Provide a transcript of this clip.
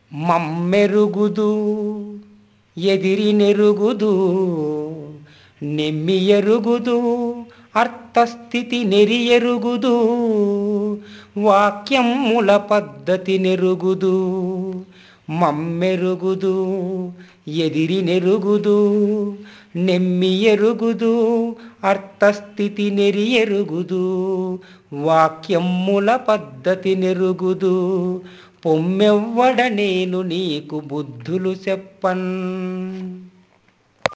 మమ్మెరుగుదు ఎదిరి నెరుగుదు నెమ్మి ఎరుగుదు అర్థస్థితి నెరి ఎరుగుదు వాక్యముల పద్ధతి నెరుగుదు మమ్మెరుగుదు ఎదిరి నెరుగుదు నెమ్మి ఎరుగుదు అర్థస్థితి నెరి ఎరుగుదు వాక్యముల పద్ధతి నెరుగుదు పొమ్మెవ్వడ నేను నీకు బుద్ధులు చెప్పన్